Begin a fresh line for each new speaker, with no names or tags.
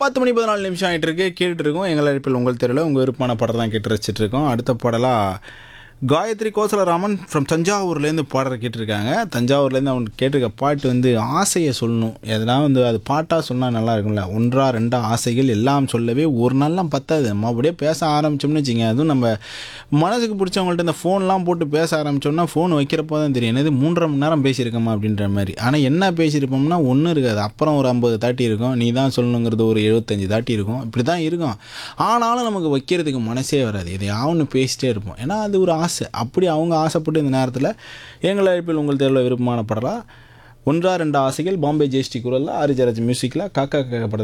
பத்து மணி பதினாலு நிமிஷம் ஆகிட்டு இருக்கு கேட்டுட்டு இருக்கோம் எங்கள் அழைப்பில் உங்கள் தெருவில் உங்கள் விருப்பமான படம் தான் கேட்டு ரசிச்சிட்டு இருக்கோம் அடுத்த பாடலாக காயத்ரி கோசலராமன் ஃப்ரம் தஞ்சாவூர்லேருந்து பாடலை கேட்டிருக்காங்க தஞ்சாவூர்லேருந்து அவன் கேட்டிருக்க பாட்டு வந்து ஆசையை சொல்லணும் எதனா வந்து அது பாட்டாக சொன்னால் நல்லா இருக்கும்ல ஒன்றா ரெண்டா ஆசைகள் எல்லாம் சொல்லவே ஒரு நாள்லாம் பத்தாது நம்ம அப்படியே பேச ஆரம்பிச்சோம்னு வச்சுங்க அதுவும் நம்ம மனசுக்கு பிடிச்சவங்கள்ட்ட இந்த ஃபோன்லாம் போட்டு பேச ஆரம்பிச்சோம்னா ஃபோன் வைக்கிறப்போ தான் தெரியும் என்னது மூன்றரை மணி நேரம் பேசியிருக்கோமா அப்படின்ற மாதிரி ஆனால் என்ன பேசியிருப்போம்னா ஒன்றும் இருக்காது அப்புறம் ஒரு ஐம்பது தாட்டி இருக்கும் நீ தான் சொல்லணுங்கிறது ஒரு எழுபத்தஞ்சு தாட்டி இருக்கும் இப்படி தான் இருக்கும் ஆனாலும் நமக்கு வைக்கிறதுக்கு மனசே வராது எதையாவது பேசிட்டே இருப்போம் ஏன்னா அது ஒரு ஆசை அப்படி அவங்க ஆசைப்பட்டு இந்த நேரத்தில் எங்கள் அழைப்பில் உங்கள் தேர்வில் விருப்பமான படலாம் ஒன்றா ரெண்டு ஆசைகள் பாம்பே ஜெயஸ்ரீ குரலில் ஆரிஜராஜ் மியூசிக்கில் காக்கா காக்கா படத்தில்